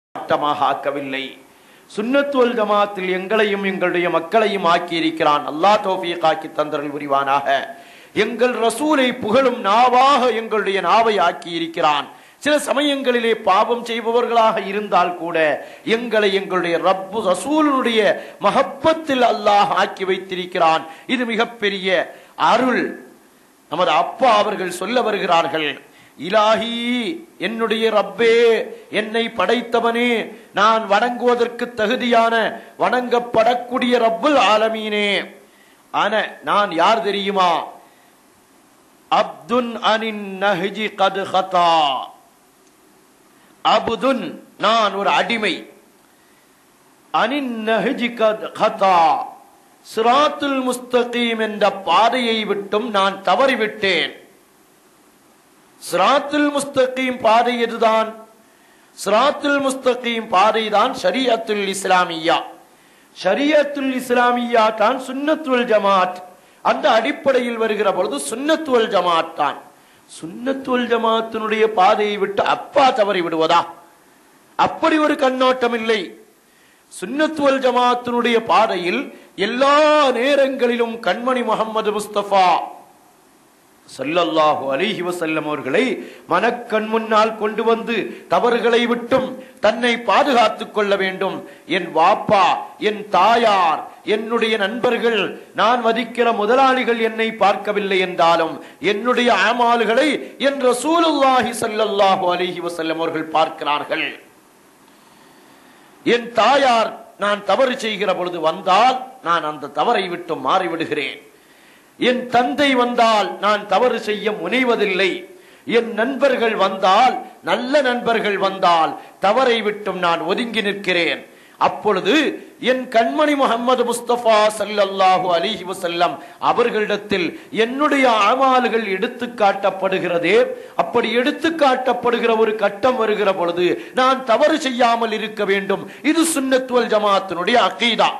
மாற்றமாக ஆக்கவில்லை சுன்னத்துவல் ஜமாத்தில் எங்களையும் எங்களுடைய மக்களையும் ஆக்கி இருக்கிறான் அல்லாஹ் தௌஃபீக் ஆக்கி தந்தரல் புரிவானாக எங்கள் ரசூலை புகழும் நாவாக எங்களுடைய நாவை ஆக்கி இருக்கிறான் சில சமயங்களிலே பாவம் செய்பவர்களாக இருந்தால் கூட எங்களை எங்களுடைய ரப்பு ரசூலுடைய மகப்பத்தில் அல்லாஹ் ஆக்கி வைத்திருக்கிறான் இது மிகப்பெரிய அருள் நமது அப்பா அவர்கள் சொல்ல வருகிறார்கள் இலாஹி என்னுடைய ரப்பே என்னை படைத்தவனே நான் வணங்குவதற்கு தகுதியான வணங்கப்படக்கூடிய ரப்புல் ஆலமீனே ஆன நான் யார் தெரியுமா அப்துன் அனின் நஹ்ஜி கது ஹதா அபுதுன் நான் ஒரு அடிமை அனின் நஹ்ஜி கது ஹதா சிராத்துல் முஸ்தகீம் என்ற பாதையை விட்டும் நான் தவறிவிட்டேன் சிராத்துல் முஸ்தகீம் பாதை எதுதான் சிராத்துல் முஸ்தகீம் பாதை தான் ஷரியத்துல் இஸ்லாமியா ஷரியத்துல் இஸ்லாமியா தான் சுன்னத்துல் ஜமாத் அந்த அடிப்படையில் வருகிற பொழுது சுன்னத்துவல் ஜமாத் தான் சுன்னத்துவல் ஜமாத்தினுடைய பாதையை விட்டு அப்பா தவறி விடுவதா அப்படி ஒரு கண்ணோட்டம் இல்லை சுன்னத்துவல் ஜமாத்தினுடைய பாதையில் எல்லா நேரங்களிலும் கண்மணி முகமது முஸ்தபா சல்லல்லாஹு அலிஹி வசல்லம் அவர்களை மனக்கண் முன்னால் கொண்டு வந்து தவறுகளை விட்டும் தன்னை பாதுகாத்துக் கொள்ள வேண்டும் என் வாப்பா என் தாயார் என்னுடைய நண்பர்கள் நான் மதிக்கிற முதலாளிகள் என்னை பார்க்கவில்லை என்றாலும் என்னுடைய ஆமால்களை என் ரசூலுல்லாஹி சல்லல்லாஹு அலிஹி வசல்லம் அவர்கள் பார்க்கிறார்கள் என் தாயார் நான் தவறு செய்கிற பொழுது வந்தால் நான் அந்த தவறை விட்டு மாறிவிடுகிறேன் என் தந்தை வந்தால் நான் தவறு செய்ய முனைவதில்லை என் நண்பர்கள் வந்தால் நல்ல நண்பர்கள் வந்தால் தவறை விட்டும் நான் ஒதுங்கி நிற்கிறேன் அப்பொழுது என் கண்மணி முகமது முஸ்தபா சல்லல்லாஹு அலிஹி வசல்லம் அவர்களிடத்தில் என்னுடைய அமால்கள் எடுத்து காட்டப்படுகிறதே அப்படி எடுத்து காட்டப்படுகிற ஒரு கட்டம் வருகிற பொழுது நான் தவறு செய்யாமல் இருக்க வேண்டும் இது சுன்னத்துவல் ஜமாத்தினுடைய அகீதா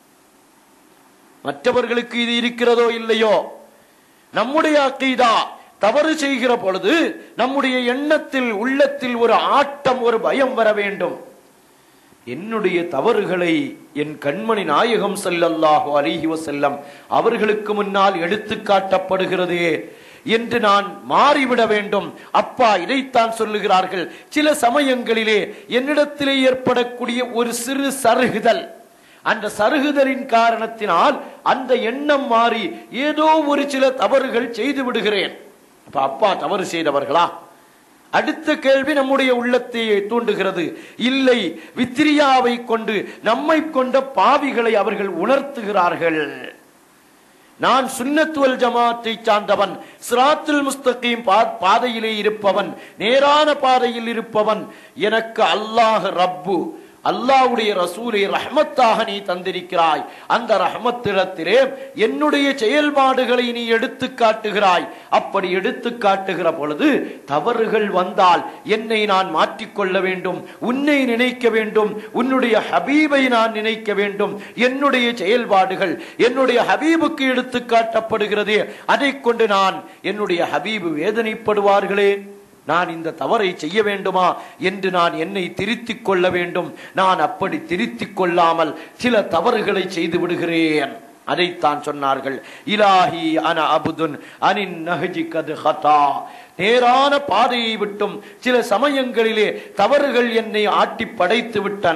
மற்றவர்களுக்கு இது இருக்கிறதோ இல்லையோ நம்முடைய அக்கீதா தவறு செய்கிற பொழுது நம்முடைய எண்ணத்தில் உள்ளத்தில் ஒரு ஆட்டம் ஒரு பயம் வர வேண்டும் என்னுடைய தவறுகளை என் கண்மணி நாயகம் செல்லல்லாஹோ அலிஹி வசல்லம் அவர்களுக்கு முன்னால் எடுத்து காட்டப்படுகிறதே என்று நான் மாறிவிட வேண்டும் அப்பா இதைத்தான் சொல்லுகிறார்கள் சில சமயங்களிலே என்னிடத்திலே ஏற்படக்கூடிய ஒரு சிறு சருகுதல் அந்த சருகுதலின் காரணத்தினால் அந்த எண்ணம் மாறி ஏதோ ஒரு சில தவறுகள் செய்து விடுகிறேன் அப்ப அப்பா தவறு செய்தவர்களா அடுத்த கேள்வி நம்முடைய உள்ளத்தை தூண்டுகிறது இல்லை வித்திரியாவை கொண்டு நம்மை கொண்ட பாவிகளை அவர்கள் உணர்த்துகிறார்கள் நான் சுன்னத்துவல் ஜமாத்தை சார்ந்தவன் சிராத்துல் முஸ்தகீம் பாதையிலே இருப்பவன் நேரான பாதையில் இருப்பவன் எனக்கு அல்லாஹ் ரப்பு அல்லாவுடைய ரசூலை ரஹமத்தாக நீ தந்திருக்கிறாய் அந்த ரஹமத்திடத்திலே என்னுடைய செயல்பாடுகளை நீ எடுத்து காட்டுகிறாய் அப்படி எடுத்து காட்டுகிற பொழுது தவறுகள் வந்தால் என்னை நான் மாற்றிக்கொள்ள வேண்டும் உன்னை நினைக்க வேண்டும் உன்னுடைய ஹபீபை நான் நினைக்க வேண்டும் என்னுடைய செயல்பாடுகள் என்னுடைய ஹபீபுக்கு எடுத்து காட்டப்படுகிறதே அதை கொண்டு நான் என்னுடைய ஹபீபு வேதனைப்படுவார்களே நான் இந்த தவறை செய்ய வேண்டுமா என்று நான் என்னை திருத்திக் கொள்ள வேண்டும் நான் அப்படி திருத்திக் கொள்ளாமல் சில தவறுகளை செய்து விடுகிறேன் அதைத்தான் சொன்னார்கள் இலாஹி அன அபுதுன் அனின் நஹஜி கது ஹதா நேரான பாதையை விட்டும் சில சமயங்களிலே தவறுகள் என்னை ஆட்டி படைத்து விட்டன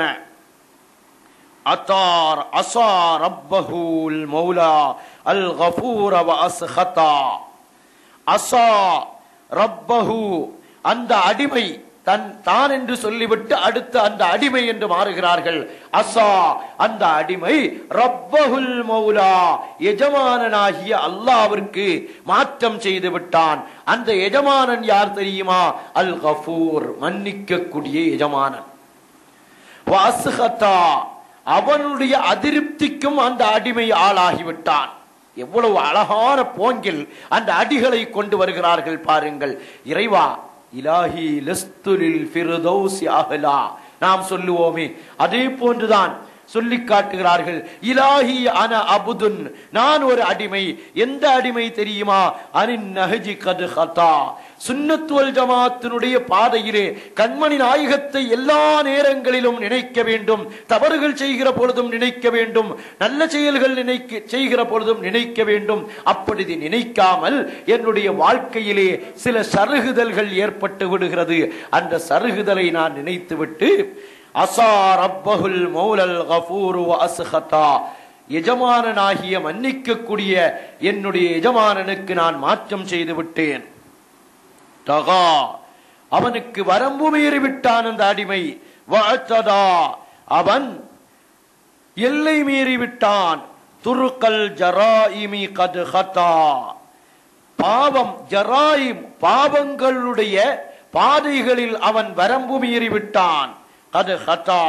அத்தார் அசா ரப்பஹூல் மௌலா அல் கஃபூர வ அஸ்ஹதா அசா ரப்பஹு அந்த அடிமை தன் தான் என்று சொல்லிவிட்டு அடுத்து அந்த அடிமை என்று மாறுகிறார்கள் அசா அந்த அடிமை ரப்பஹுல் மௌலா எஜமானனாகிய அல்லாவிற்கு மாற்றம் செய்து விட்டான் அந்த எஜமானன் யார் தெரியுமா அல் கஃபூர் மன்னிக்கக்கூடிய எஜமானன் வாசுகத்தா அவனுடைய அதிருப்திக்கும் அந்த அடிமை ஆளாகிவிட்டான் எவ்வளவு அழகான போங்கில் அந்த அடிகளை கொண்டு வருகிறார்கள் பாருங்கள் இறைவா இலாஹி லஸ்துலில் ஃபிர்தௌசி அஹ்லா நாம் சொல்லுவோமே அதே போன்றுதான் சொல்லி காட்டுகிறார்கள் இலாஹி அன அபுதுன் நான் ஒரு அடிமை எந்த அடிமை தெரியுமா அனின் நஹஜி கது ஹதா சுன்னத்துவல் ஜமாத்தினுடைய பாதையிலே கண்மணி நாயகத்தை எல்லா நேரங்களிலும் நினைக்க வேண்டும் தவறுகள் செய்கிற பொழுதும் நினைக்க வேண்டும் நல்ல செயல்கள் நினைக்க செய்கிற பொழுதும் நினைக்க வேண்டும் அப்படி நினைக்காமல் என்னுடைய வாழ்க்கையிலே சில சருகுதல்கள் ஏற்பட்டு விடுகிறது அந்த சருகுதலை நான் நினைத்துவிட்டு அசா ரப்பகுல் மௌலல் கஃபூரு அஸ்ஹதா எஜமானனாகிய மன்னிக்கக்கூடிய என்னுடைய எஜமானனுக்கு நான் மாற்றம் செய்து விட்டேன் தகா அவனுக்கு வரம்பு மீறி விட்டான் அந்த அடிமை வஅத்ததா அவன் எல்லை மீறி விட்டான் துருக்கல் ஜராயிமி கது ஹதா பாவம் ஜராயிம் பாவங்களுடைய பாதைகளில் அவன் வரம்பு மீறி விட்டான் அது ஹதா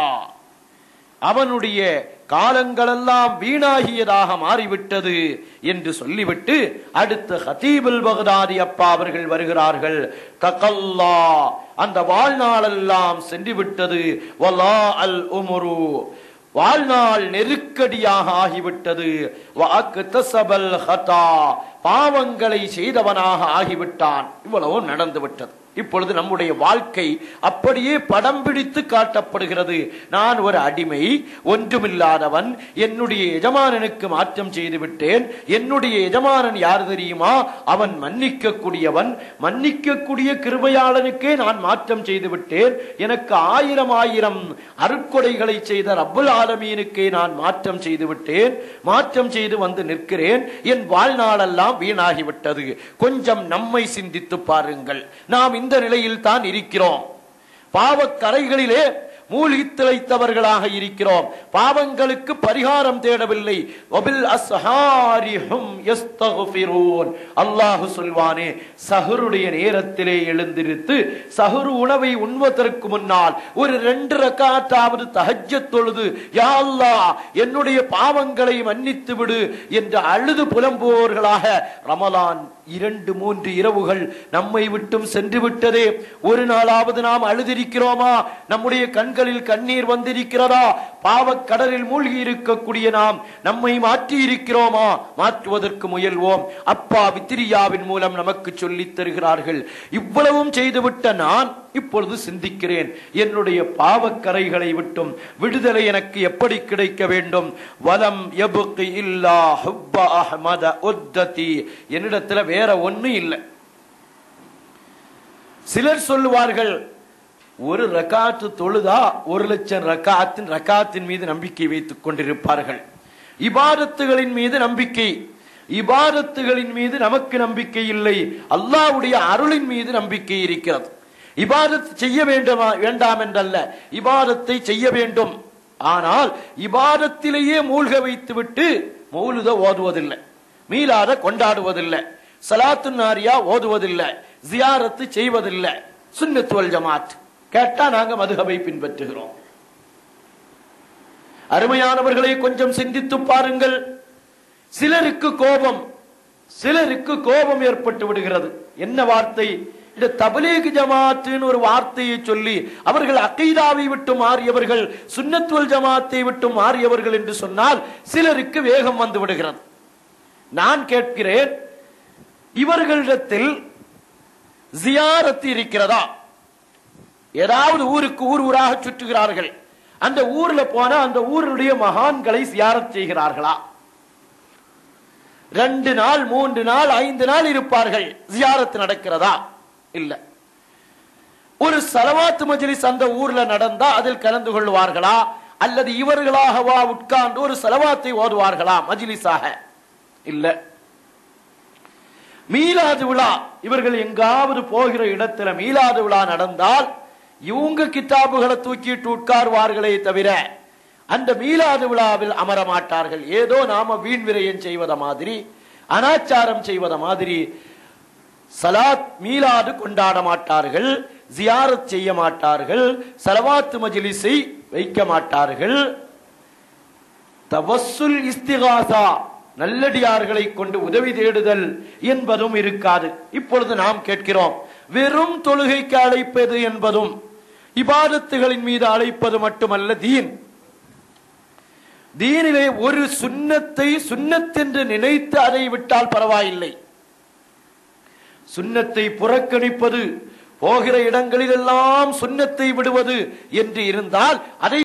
அவனுடைய காலங்களெல்லாம் வீணாகியதாக மாறிவிட்டது என்று சொல்லிவிட்டு அடுத்து ஹதீபுல் பகதாதி அப்பா அவர்கள் வருகிறார்கள் தகல்லா அந்த வாழ்நாளெல்லாம் சென்று விட்டது வலா அல் உமுரு வாழ்நாள் நெருக்கடியாக ஆகிவிட்டது வாக்குத்தசபல் ஹதா பாவங்களை செய்தவனாக ஆகிவிட்டான் இவ்வளவு நடந்து விட்டது இப்பொழுது நம்முடைய வாழ்க்கை அப்படியே படம் பிடித்து காட்டப்படுகிறது நான் ஒரு அடிமை ஒன்றுமில்லாதவன் என்னுடைய எஜமானனுக்கு மாற்றம் செய்து விட்டேன் என்னுடைய எஜமானன் யார் தெரியுமா அவன் மன்னிக்க கூடியவன் மன்னிக்கக்கூடிய கிருபையாளனுக்கே நான் மாற்றம் செய்து விட்டேன் எனக்கு ஆயிரம் ஆயிரம் அருட்கொடைகளை செய்த ரப்புல் ஆலமீனுக்கே நான் மாற்றம் செய்து விட்டேன் மாற்றம் செய்து வந்து நிற்கிறேன் என் வாழ்நாளெல்லாம் வீணாகிவிட்டது கொஞ்சம் நம்மை சிந்தித்து பாருங்கள் நாம் இந்த நிலையில் தான் இருக்கிறோம் பாவக்கரைகளிலே மூழ்கி திளைத்தவர்களாக இருக்கிறோம் பாவங்களுக்கு பரிகாரம் தேடவில்லை வபில் அஸ்ஹாரிஹும் யஸ்தக்ஃபிரூன் அல்லாஹ் சொல்வானே சஹருடைய நேரத்திலே எழுந்திருத்து சஹரு உணவை உண்பதற்கு முன்னால் ஒரு ரெண்டு ரக்காத்தாவது தஹஜ்ஜத் தொழுது யா அல்லாஹ் என்னுடைய பாவங்களை மன்னித்து விடு என்று அழுது புலம்புவோர்களாக ரமலான் இரண்டு மூன்று இரவுகள் நம்மை விட்டும் சென்று விட்டதே ஒரு நாளாவது நாம் அழுதிருக்கிறோமா நம்முடைய கண்களில் கண்ணீர் வந்திருக்கிறதா பாவக் கடலில் மூழ்கி இருக்கக்கூடிய நாம் நம்மை மாற்றி இருக்கிறோமா மாற்றுவதற்கு முயல்வோம் அப்பா வித்திரியாவின் மூலம் நமக்கு சொல்லித் தருகிறார்கள் இவ்வளவும் செய்துவிட்ட நான் இப்பொழுது சிந்திக்கிறேன் என்னுடைய பாவக்கரைகளை விட்டும் விடுதலை எனக்கு எப்படி கிடைக்க வேண்டும் வலம் எபுக்கு இல்லா ஹுப்ப அஹ்மத உத்ததி என்னிடத்துல வேற ஒண்ணு இல்லை சிலர் சொல்லுவார்கள் ஒரு ரக்காத்து தொழுதா ஒரு லட்சம் ரக்காத்தின் ரக்காத்தின் மீது நம்பிக்கை வைத்துக் கொண்டிருப்பார்கள் இபாதத்துகளின் மீது நம்பிக்கை இபாதத்துகளின் மீது நமக்கு நம்பிக்கை இல்லை அல்லாஹ்வுடைய அருளின் மீது நம்பிக்கை இருக்கிறது இபாதத் செய்ய வேண்டுமா வேண்டாம் என்றல்ல இபாதத்தை செய்ய வேண்டும் ஆனால் இபாதத்திலேயே மூழ்க வைத்துவிட்டு மௌலுத ஓதுவதில்லை மீளாத கொண்டாடுவதில்லை சலாத்து நாரியா ஓதுவதில்லை ஜியாரத்து செய்வதில்லை சுன்னத்துவல் ஜமாத் கேட்டா நாங்க மதுகபை பின்பற்றுகிறோம் அருமையானவர்களை கொஞ்சம் சிந்தித்து பாருங்கள் சிலருக்கு கோபம் சிலருக்கு கோபம் ஏற்பட்டு விடுகிறது என்ன வார்த்தை இந்த தபலீக் ஜமாத்துன்னு ஒரு வார்த்தையை சொல்லி அவர்கள் அகைதாவை விட்டு மாறியவர்கள் சுன்னத்துவல் ஜமாத்தை விட்டு மாறியவர்கள் என்று சொன்னால் சிலருக்கு வேகம் வந்து விடுகிறது நான் கேட்கிறேன் இவர்களிடத்தில் ஜியாரத்து இருக்கிறதா ஏதாவது ஊருக்கு ஊர் ஊராக சுற்றுகிறார்கள் அந்த ஊர்ல போனா அந்த ஊருடைய மகான்களை சியாரத் செய்கிறார்களா ரெண்டு நாள் மூன்று நாள் ஐந்து நாள் இருப்பார்கள் ஜியாரத் நடக்கிறதா இல்ல ஒரு சலவாத்து மஜ்லிஸ் அந்த ஊர்ல நடந்தா அதில் கலந்து கொள்வார்களா அல்லது இவர்களாகவா உட்கார்ந்து ஒரு செலவாத்தை ஓதுவார்களா மஜ்லிஸாக இல்ல மீலாது விழா இவர்கள் எங்காவது போகிற இடத்துல மீலாது விழா நடந்தால் இவங்க கித்தாபுகளை தூக்கிட்டு உட்கார்வார்களே தவிர அந்த மீலாது விழாவில் அமர மாட்டார்கள் ஏதோ நாம வீண் விரயம் செய்வத மாதிரி அனாச்சாரம் செய்வத மாதிரி சலாத் மீலாது கொண்டாட மாட்டார்கள் ஜியாரத் செய்ய மாட்டார்கள் சலவாத்து மஜ்லிஸை வைக்க மாட்டார்கள் தவசுல் இஸ்திகாசா நல்லடியார்களை கொண்டு உதவி தேடுதல் என்பதும் இருக்காது இப்பொழுது நாம் கேட்கிறோம் வெறும் தொழுகைக்கு அழைப்பது என்பதும் இபாதத்துகளின் மீது அழைப்பது மட்டுமல்ல தீன் தீனிலே ஒரு சுன்னத்தை சுன்னத்தென்று நினைத்து அதை விட்டால் பரவாயில்லை சுன்னத்தை புறக்கணிப்பது போகிற இடங்களிலெல்லாம் சுன்னத்தை விடுவது என்று இருந்தால் அதை